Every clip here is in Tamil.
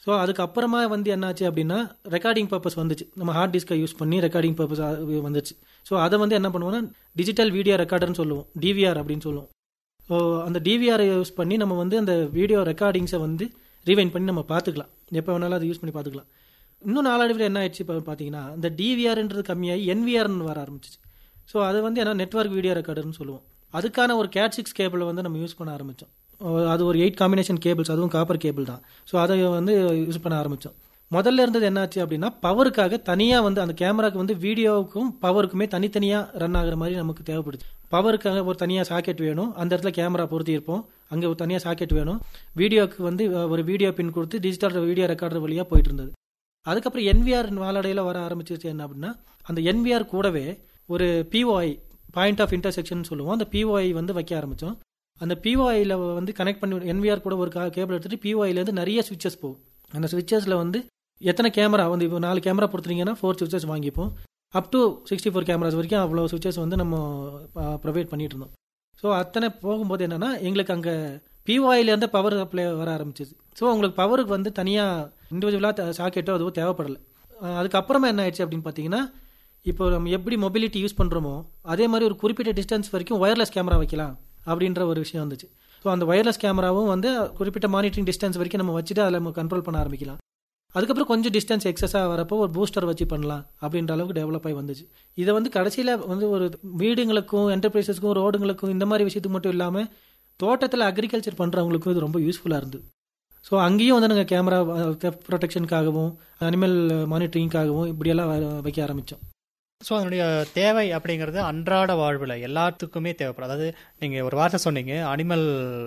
ஸோ அதுக்கப்புறமா வந்து என்னாச்சு அப்படின்னா ரெக்கார்டிங் பர்பஸ் வந்துச்சு நம்ம ஹார்ட் டிஸ்கை யூஸ் பண்ணி ரெக்கார்டிங் பர்பஸ் வந்துச்சு ஸோ அதை வந்து என்ன பண்ணுவோம்னா டிஜிட்டல் வீடியோ ரெக்கார்டர்னு சொல்லுவோம் டிவிஆர் அப்படின்னு சொல்லுவோம் ஸோ அந்த டிவிஆரை யூஸ் பண்ணி நம்ம வந்து அந்த வீடியோ ரெக்கார்டிங்ஸை வந்து ரீவைண்ட் பண்ணி நம்ம பார்த்துக்கலாம் எப்போ வேணாலும் அதை யூஸ் பண்ணி பார்த்துக்கலாம் இன்னும் நாளடைவில் என்ன ஆயிடுச்சு இப்போ பார்த்தீங்கன்னா இந்த டிவிஆர்ன்றது கம்மியாகி என்விஆர்னு வர ஆரம்பிச்சிச்சு ஸோ அது வந்து என்ன நெட்வொர்க் வீடியோ ரெக்கார்டர்னு சொல்லுவோம் அதுக்கான ஒரு கேட் சிக்ஸ் கேபிளை வந்து நம்ம யூஸ் பண்ண ஆரம்பித்தோம் அது ஒரு எயிட் காம்பினேஷன் கேபிள்ஸ் அதுவும் காப்பர் கேபிள் தான் ஸோ அதை வந்து யூஸ் பண்ண ஆரம்பித்தோம் முதல்ல இருந்தது என்னாச்சு அப்படின்னா பவருக்காக தனியாக வந்து அந்த கேமராக்கு வந்து வீடியோவுக்கும் பவருக்குமே தனித்தனியாக ரன் ஆகுற மாதிரி நமக்கு தேவைப்படுது பவருக்காக ஒரு தனியாக சாக்கெட் வேணும் அந்த இடத்துல கேமரா பொருத்தி இருப்போம் அங்கே ஒரு தனியாக சாக்கெட் வேணும் வீடியோக்கு வந்து ஒரு வீடியோ பின் கொடுத்து டிஜிட்டல் வீடியோ ரெக்கார்டர் வழியாக போயிட்டு இருந்தது அதுக்கப்புறம் என்விஆர் நாளடையில் வர ஆரம்பிச்சிருச்சு என்ன அப்படின்னா அந்த என்விஆர் கூடவே ஒரு பிஓஐ பாயிண்ட் ஆஃப் இன்டர்செக்ஷன் சொல்லுவோம் அந்த பிஓஐ வந்து வைக்க ஆரம்பித்தோம் அந்த பிஓஐயில் வந்து கனெக்ட் பண்ணி என்விஆர் கூட ஒரு கேபிள் எடுத்துட்டு பிஓஐலேருந்து நிறைய சுவிச்சஸ் போகும் அந்த சுவிச்சஸில் வந்து எத்தனை கேமரா வந்து இப்போ நாலு கேமரா பொறுத்துறீங்கன்னா ஃபோர் சுவிச்சஸ் வாங்கிப்போம் up to sixty four cameras வரைக்கும் அவ்வளோ சுவிச்சஸ் வந்து நம்ம ப்ரொவைட் பண்ணிட்டு இருந்தோம் ஸோ அத்தனை போகும்போது என்னன்னா எங்களுக்கு அங்கே பிஓஐலேருந்து பவர் சப்ளை வர ஆரம்பிச்சிது ஸோ உங்களுக்கு பவருக்கு வந்து தனியாக இண்டிவிஜுவலாக சாக்கெட்டோ அதுவும் தேவைப்படலை அதுக்கப்புறமா என்ன ஆயிடுச்சு அப்படின்னு பார்த்தீங்கன்னா இப்போ நம்ம எப்படி மொபிலிட்டி யூஸ் பண்ணுறோமோ அதே மாதிரி ஒரு குறிப்பிட்ட டிஸ்டன்ஸ் வரைக்கும் ஒயர்லெஸ் கேமரா வைக்கலாம் அப்படின்ற ஒரு விஷயம் வந்துச்சு ஸோ அந்த ஒயர்லெஸ் கேமராவும் வந்து குறிப்பிட்ட மானிட்டரிங் டிஸ்டன்ஸ் வரைக்கும் நம்ம வச்சுட்டு அதில் நம்ம கண்ட்ரோல் பண்ண ஆரம்பிக்கலாம் அதுக்கப்புறம் கொஞ்சம் டிஸ்டன்ஸ் எக்ஸஸாக வரப்போ ஒரு பூஸ்டர் வச்சு பண்ணலாம் அப்படின்ற அளவுக்கு டெவலப் ஆகி வந்துச்சு இதை வந்து கடைசியில் வந்து ஒரு வீடுங்களுக்கும் என்டர்பிரைசஸ்க்கும் ரோடுங்களுக்கும் இந்த மாதிரி விஷயத்துக்கு மட்டும் இல்லாமல் தோட்டத்தில் அக்ரிகல்ச்சர் பண்ணுறவங்களுக்கும் இது ரொம்ப யூஸ்ஃபுல்லாக இருந்தது ஸோ அங்கேயும் வந்து நாங்கள் கேமரா ப்ரொடெக்ஷனுக்காகவும் அனிமல் மானிட்டரிங்காகவும் இப்படியெல்லாம் வைக்க ஆரம்பித்தோம் ஸோ அதனுடைய தேவை அப்படிங்கிறது அன்றாட வாழ்வில் எல்லாத்துக்குமே தேவைப்படும் அதாவது நீங்கள் ஒரு வார்த்தை சொன்னீங்க animal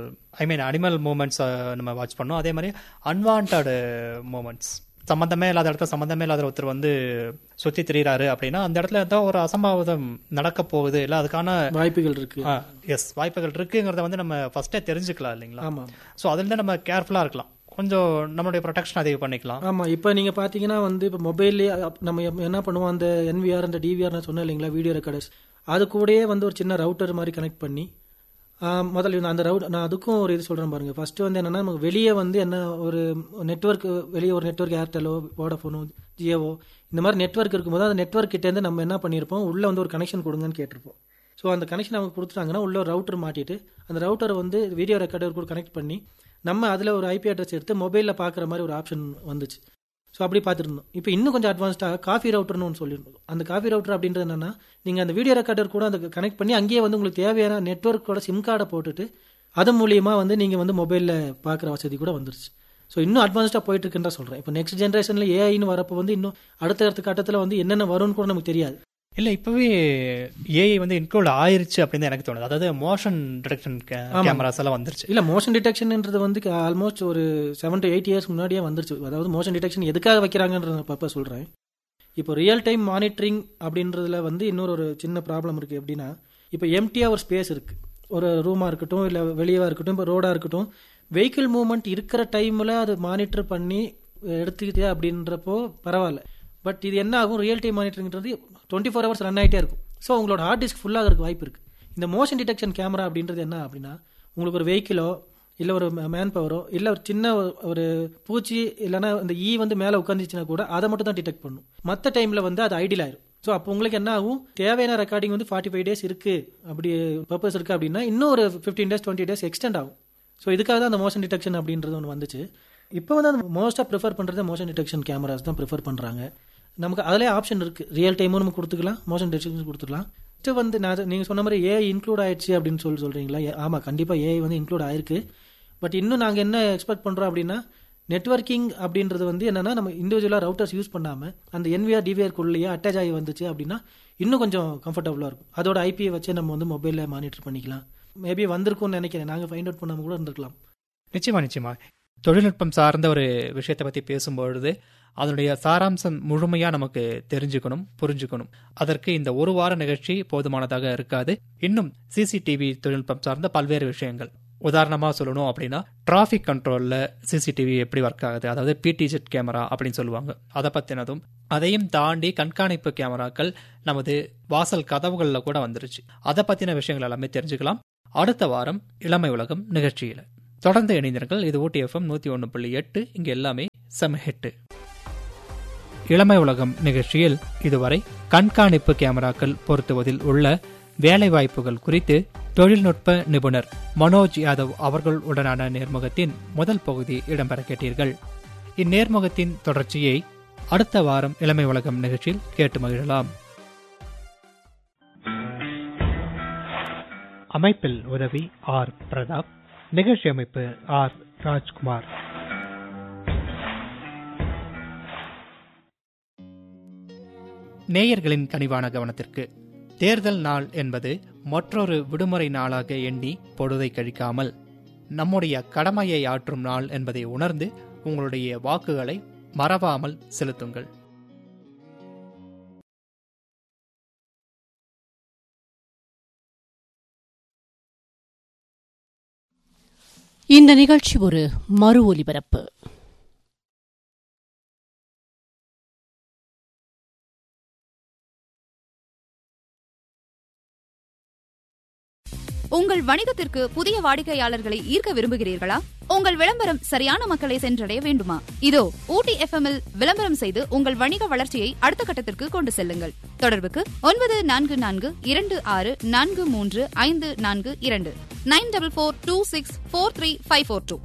I mean animal moments நம்ம வாட்ச் பண்ணோம் அதே மாதிரி அன்வான்ட் மூமெண்ட்ஸ் சம்மந்தமே இல்லாத இடத்துல சம்மந்தமே இல்லாத ஒருத்தர் வந்து சுற்றி திரியிறாரு அப்படின்னா அந்த இடத்துல ஏதோ ஒரு அசம்பாவிதம் நடக்க போகுது இல்லை அதுக்கான வாய்ப்புகள் இருக்கு எஸ் வாய்ப்புகள் இருக்குங்கிறத வந்து நம்ம ஃபர்ஸ்டே தெரிஞ்சுக்கலாம் இல்லைங்களா ஆமாம் ஸோ அதுலேருந்து நம்ம கேர்ஃபுல்லாக இருக்கலாம் கொஞ்சம் நம்மளுடைய ப்ரொடெக்ஷன் அதிகம் பண்ணிக்கலாம் ஆமாம் இப்போ நீங்கள் பார்த்தீங்கன்னா வந்து இப்போ மொபைல்லேயே நம்ம என்ன பண்ணுவோம் அந்த என்விஆர் அந்த டிவிஆர் நான் சொன்னேன் இல்லைங்களா வீடியோ ரெக்கார்டர்ஸ் அது கூடயே வந்து ஒரு சின்ன ரவுட்டர் மாதிரி கனெக்ட் பண்ணி முதல்ல அந்த ரவுட் நான் அதுக்கும் ஒரு இது சொல்கிறேன் பாருங்கள் ஃபர்ஸ்ட் வந்து என்னென்னா நமக்கு வெளியே வந்து என்ன ஒரு நெட்ஒர்க் வெளியே ஒரு நெட்ஒர்க் ஏர்டெலோ வோடஃபோனோ ஜியோவோ இந்த மாதிரி நெட்ஒர்க் இருக்கும்போது அந்த நெட்ஒர்க் கிட்டேருந்து நம்ம என்ன பண்ணியிருப்போம் உள்ளே வந்து ஒரு கனெக்ஷன் கொடுங்கன்னு கேட்டிருப்போம் ஸோ அந்த கனெக்ஷன் அவங்க கொடுத்துட்டாங்கன்னா உள்ள ஒரு ரவுட்டர் மாட்டிட்டு அந்த ரவுட்டரை வந்து வீடியோ ரெக்கார்டர் கூட கனெக்ட் பண்ணி நம்ம அதில் ஒரு ஐபி அட்ரஸ் எடுத்து மொபைலில் பார்க்குற மாதிரி ஒரு ஆப்ஷன் வந்துச்சு ஸோ அப்படி பார்த்துருந்தோம் இப்போ இன்னும் கொஞ்சம் அட்வான்ஸ்டாக காஃபி ரவுட்டர்னு ஒன்று சொல்லியிருந்தோம் அந்த காஃபி ரவுட்டர் அப்படின்றது என்னன்னா நீங்கள் அந்த வீடியோ ரெக்கார்டர் கூட அந்த கனெக்ட் பண்ணி அங்கேயே வந்து உங்களுக்கு தேவையான நெட்ஒர்க்கோட சிம் கார்டை போட்டுட்டு அது மூலியமாக வந்து நீங்கள் வந்து மொபைலில் பார்க்குற வசதி கூட வந்துருச்சு ஸோ இன்னும் அட்வான்ஸ்டாக போயிட்டு இருக்குன்னு சொல்கிறேன் இப்போ நெக்ஸ்ட் ஜென்ரேஷனில் ஏஐன்னு வரப்போ வந்து இன்னும் அடுத்த அடுத்த கட்டத்தில் வந்து என்னென்ன வரும்னு கூட நமக்கு தெரியாது இல்லை இப்போவே ஏஐ வந்து இன்க்ளூட் ஆயிருச்சு அப்படின்னு எனக்கு தோணுது அதாவது மோஷன் டிடெக்ஷன் கேமராஸ் எல்லாம் வந்துருச்சு இல்லை மோஷன் டிடெக்ஷன்ன்றது வந்து ஆல்மோஸ்ட் ஒரு செவன் டு எயிட் இயர்ஸ் முன்னாடியே வந்துருச்சு அதாவது மோஷன் டிடெக்ஷன் எதுக்காக வைக்கிறாங்கன்ற பப்ப சொல்கிறேன் இப்போ ரியல் டைம் மானிட்டரிங் அப்படின்றதுல வந்து இன்னொரு ஒரு சின்ன ப்ராப்ளம் இருக்குது எப்படின்னா இப்போ எம்டியாக ஒரு ஸ்பேஸ் இருக்குது ஒரு ரூமாக இருக்கட்டும் இல்லை வெளியவா இருக்கட்டும் இப்போ ரோடாக இருக்கட்டும் வெஹிக்கிள் மூவ்மெண்ட் இருக்கிற டைமில் அது மானிட்டர் பண்ணி எடுத்துக்கிட்டே அப்படின்றப்போ பரவாயில்ல பட் இது என்ன ஆகும் ரியல் டைம் மானிட்டரிங்கிறது டுவெண்ட்டி ஃபோர் ஹவர்ஸ் ரன் ஆகிட்டே இருக்கும் ஸோ உங்களோட ஹார்ட் டிஸ்க் ஃபுல்லாக இருக்க வாய்ப்பு இருக்குது இந்த மோஷன் டிடெக்ஷன் கேமரா அப்படின்றது என்ன அப்படின்னா உங்களுக்கு ஒரு வெஹிக்கிளோ இல்லை ஒரு மேன் பவரோ இல்லை ஒரு சின்ன ஒரு பூச்சி இல்லைன்னா இந்த ஈ வந்து மேலே உட்காந்துச்சுன்னா கூட அதை மட்டும் தான் டிடெக்ட் பண்ணும் மற்ற டைமில் வந்து அது ஐடியல் ஆயிரும் ஸோ அப்போ உங்களுக்கு என்ன ஆகும் தேவையான ரெக்கார்டிங் வந்து ஃபார்ட்டி ஃபைவ் டேஸ் இருக்கு அப்படி பர்பஸ் இருக்கு அப்படின்னா இன்னும் ஒரு fifteen days twenty days extend ஆகும் ஸோ இதுக்காக தான் அந்த மோஷன் டிடெக்ஷன் அப்படின்றது ஒன்று வந்துச்சு இப்போ வந்து அந்த மோஸ்ட்டாக ப்ரிஃபர் பண்ணுறது மோஷன் டிடெக்ஷன் கேமராஸ் தான் ப்ரிஃபர் பண்ணுறாங்க நமக்கு அதிலே ஆப்ஷன் இருக்கு ரியல் டைமும் நம்ம கொடுத்துக்கலாம் மோஷன் டிடெக்ஷன் கொடுத்துக்கலாம் ஃபஸ்ட்டு வந்து நான் நீங்கள் சொன்ன மாதிரி ஏஐ இன்க்ளூட் ஆயிடுச்சு அப்படின்னு சொல்லி சொல்கிறீங்களா ஆமாம் கண்டிப்பாக ஏஐ வந்து இன்க்ளூட் ஆயிருக்கு பட் இன்னும் நாங்கள் என்ன எக்ஸ்பெக்ட் பண்ணுறோம் அப்படின்னா நெட்ஒர்க்கிங் அப்படின்றது வந்து என்னன்னா நம்ம இண்டிவிஜுவலாக ரவுட்டர்ஸ் யூஸ் பண்ணாமல் அந்த என்விஆர் டிவிஆர்க்குள்ளேயே அட்டாச் ஆகி வந்துச்சு அப்படின்னா இன்னும் கொஞ்சம் கம்ஃபர்டபுளாக இருக்கும் அதோட ஐபியை வச்சு நம்ம வந்து மொபைலில் மானிட்டர் பண்ணிக்கலாம் மேபி வந்திருக்கும்னு நினைக்கிறேன் நாங்கள் ஃபைண்ட் அவுட் பண்ணாமல் கூட இருந்திருக்கலாம் நிச்சயமா நிச்சயமா தொழில்நுட்பம் சார்ந்த ஒரு விஷயத்தை பற்றி பேசும்பொழுது அதனுடைய சாராம்சம் முழுமையாக நமக்கு தெரிஞ்சுக்கணும் புரிஞ்சுக்கணும் அதற்கு இந்த ஒரு வார நிகழ்ச்சி போதுமானதாக இருக்காது இன்னும் சிசிடிவி தொழில்நுட்பம் சார்ந்த பல்வேறு விஷயங்கள் உதாரணமாக சொல்லணும் அப்படின்னா டிராஃபிக் கண்ட்ரோலில் சிசிடிவி எப்படி ஒர்க் ஆகுது அதாவது பிடிஜெட் கேமரா அப்படின்னு சொல்லுவாங்க அதை பற்றினதும் அதையும் தாண்டி கண்காணிப்பு கேமராக்கள் நமது வாசல் கதவுகளில் கூட வந்துருச்சு அதை பற்றின விஷயங்கள் எல்லாமே தெரிஞ்சுக்கலாம் அடுத்த வாரம் இளமை உலகம் நிகழ்ச்சியில் தொடர்ந்து இணைந்தீர்கள் இது ஊட்டி எஃப்எம் நூற்றி ஒன்று புள்ளி எட்டு இங்கே எல்லாமே செமஹெட்டு இளமை உலகம் நிகழ்ச்சியில் இதுவரை கண்காணிப்பு கேமராக்கள் பொருத்துவதில் உள்ள வேலைவாய்ப்புகள் குறித்து தொழில்நுட்ப நிபுணர் மனோஜ் யாதவ் அவர்களுடனான நேர்முகத்தின் முதல் பகுதி இடம்பெற கேட்டீர்கள் இந்நேர்முகத்தின் தொடர்ச்சியை அடுத்த வாரம் இளமை உலகம் நிகழ்ச்சியில் கேட்டு மகிழலாம் அமைப்பில் உதவி ஆர் பிரதாப் நிகழ்ச்சி அமைப்பு ஆர் ராஜ்குமார் நேயர்களின் கனிவான கவனத்திற்கு தேர்தல் நாள் என்பது மற்றொரு விடுமுறை நாளாக எண்ணி பொழுதை கழிக்காமல் நம்முடைய கடமையை ஆற்றும் நாள் என்பதை உணர்ந்து உங்களுடைய வாக்குகளை மறவாமல் செலுத்துங்கள் இந்த நிகழ்ச்சி ஒரு மறு ஒலிபரப்பு உங்கள் வணிகத்திற்கு புதிய வாடிக்கையாளர்களை ஈர்க்க விரும்புகிறீர்களா உங்கள் விளம்பரம் சரியான மக்களை சென்றடைய வேண்டுமா இதோ ஊட்டி எஃப்எம் இல் விளம்பரம் செய்து உங்கள் வணிக வளர்ச்சியை அடுத்த கட்டத்திற்கு கொண்டு செல்லுங்கள் தொடர்புக்கு ஒன்பது நான்கு நான்கு இரண்டு ஆறு நான்கு மூன்று ஐந்து நான்கு இரண்டு nine double four two six four three five four two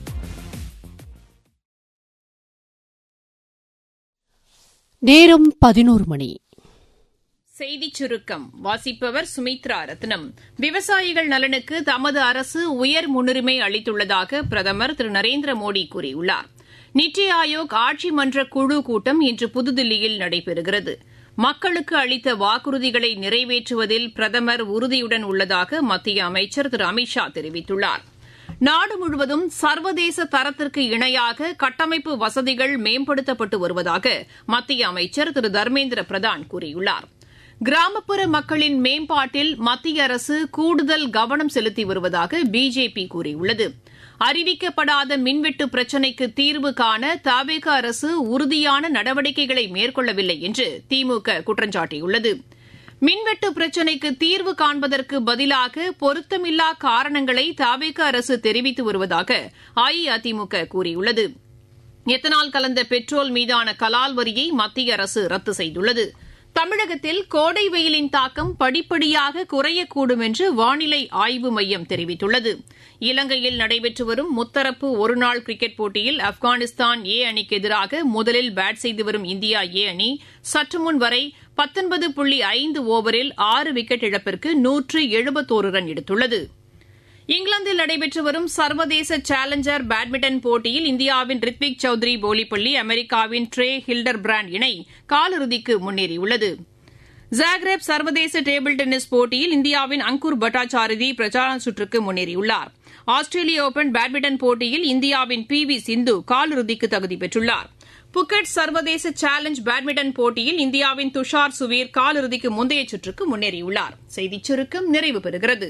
நேரம் பதினோரு மணி செய்திச் சுருக்கம் வாசிப்பவர் சுமித்ரா ரத்னம் விவசாயிகள் நலனுக்கு தமது அரசு உயர் முன்னுரிமை அளித்துள்ளதாக பிரதமர் திரு நரேந்திர மோடி கூறியுள்ளார் நித்தி ஆயோக் ஆட்சி மன்ற குழு கூட்டம் இன்று புதுதில்லியில் நடைபெறுகிறது மக்களுக்கு அளித்த வாக்குறுதிகளை நிறைவேற்றுவதில் பிரதமர் உறுதியுடன் உள்ளதாக மத்திய அமைச்சர் திரு அமித்ஷா தெரிவித்துள்ளார் நாடு முழுவதும் சர்வதேச தரத்திற்கு இணையாக கட்டமைப்பு வசதிகள் மேம்படுத்தப்பட்டு வருவதாக மத்திய அமைச்சர் திரு தர்மேந்திர பிரதான் கூறியுள்ளார் கிராமப்புற மக்களின் மேம்பாட்டில் மத்திய அரசு கூடுதல் கவனம் செலுத்தி வருவதாக பிஜேபி கூறியுள்ளது அறிவிக்கப்படாத மின்வெட்டு பிரச்சினைக்கு தீர்வு காண தவேக அரசு உறுதியான நடவடிக்கைகளை மேற்கொள்ளவில்லை என்று திமுக குற்றம் சாட்டியுள்ளது மின்வெட்டு பிரச்சினைக்கு தீர்வு காண்பதற்கு பதிலாக பொருத்தமில்லா காரணங்களை தவேக அரசு தெரிவித்து வருவதாக அஇஅதிமுக கூறியுள்ளது எத்தனால் கலந்த பெட்ரோல் மீதான கலால் வரியை மத்திய அரசு ரத்து செய்துள்ளது தமிழகத்தில் கோடை வெயிலின் தாக்கம் படிப்படியாக குறையக்கூடும் என்று வானிலை ஆய்வு மையம் தெரிவித்துள்ளது இலங்கையில் நடைபெற்று வரும் முத்தரப்பு ஒருநாள் கிரிக்கெட் போட்டியில் ஆப்கானிஸ்தான் ஏ அணிக்கு எதிராக முதலில் பேட் செய்து வரும் இந்தியா ஏ அணி சற்றுமுன் வரை பத்தொன்பது புள்ளி ஐந்து ஓவரில் ஆறு விக்கெட் இழப்பிற்கு நூற்று எழுபத்தோரு ரன் எடுத்துள்ளது இங்கிலாந்தில் நடைபெற்று வரும் சர்வதேச சேலஞ்சர் பேட்மிண்டன் போட்டியில் இந்தியாவின் ரித்விக் சௌத்ரி போலிப்பள்ளி அமெரிக்காவின் ட்ரே ஹில்டர் பிராண்ட் இணை காலிறுதிக்கு முன்னேறியுள்ளது ஜாக்ரேப் சர்வதேச டேபிள் டென்னிஸ் போட்டியில் இந்தியாவின் அங்குர் பட்டாச்சாரதி பிரச்சார சுற்றுக்கு முன்னேறியுள்ளார் ஆஸ்திரேலிய ஓபன் பேட்மிண்டன் போட்டியில் இந்தியாவின் பி வி சிந்து காலிறுதிக்கு தகுதி பெற்றுள்ளார் புக்கெட் சர்வதேச சேலஞ்ச் பேட்மிண்டன் போட்டியில் இந்தியாவின் துஷார் சுவீர் காலிறுதிக்கு முந்தைய சுற்றுக்கு முன்னேறியுள்ளார் செய்திச் சுருக்கம் நிறைவு பெறுகிறது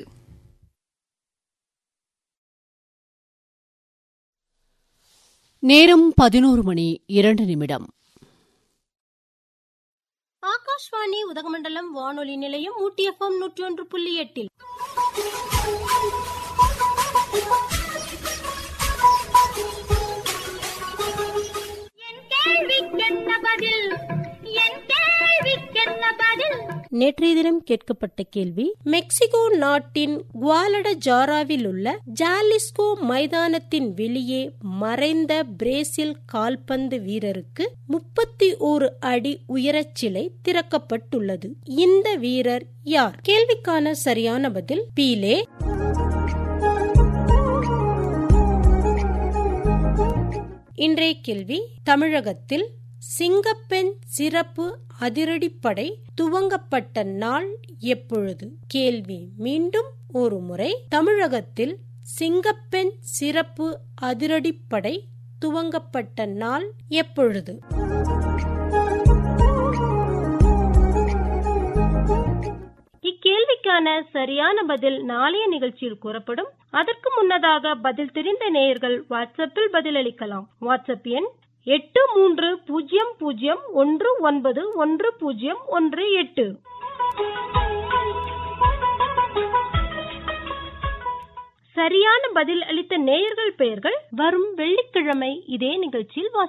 நேரம் பதினோரு மணி இரண்டு நிமிடம் ஆகாஷ்வாணி உதகமண்டலம் வானொலி நிலையம் ஊட்டி எஃப்எம் நூற்றி ஒன்று புள்ளி எட்டில் நேற்றைய தினம் கேட்கப்பட்ட கேள்வி மெக்சிகோ நாட்டின் குவாலட ஜாராவில் உள்ள ஜாலிஸ்கோ மைதானத்தின் வெளியே மறைந்த பிரேசில் கால்பந்து வீரருக்கு முப்பத்தி ஓரு அடி உயரச் சிலை திறக்கப்பட்டுள்ளது இந்த வீரர் யார் கேள்விக்கான சரியான பதில் பீலே இன்றைய கேள்வி தமிழகத்தில் சிங்கப்பெண் சிறப்பு அதிரடிப்படை துவங்கப்பட்ட நாள் எப்பொழுது கேள்வி மீண்டும் ஒரு முறை தமிழகத்தில் சிங்கப்பெண் சிறப்பு அதிரடிப்படை துவங்கப்பட்ட நாள் எப்பொழுது இக்கேள்விக்கான சரியான பதில் நாளைய நிகழ்ச்சியில் கூறப்படும் அதற்கு முன்னதாக பதில் தெரிந்த நேயர்கள் வாட்ஸ்அப்பில் பதிலளிக்கலாம் வாட்ஸ்அப் எண் எட்டு மூன்று பூஜ்ஜியம் பூஜ்ஜியம் ஒன்று ஒன்பது ஒன்று பூஜ்ஜியம் ஒன்று எட்டு சரியான பதில் அளித்த நேயர்கள் பெயர்கள் வரும் வெள்ளிக்கிழமை இதே நிகழ்ச்சியில் வாசி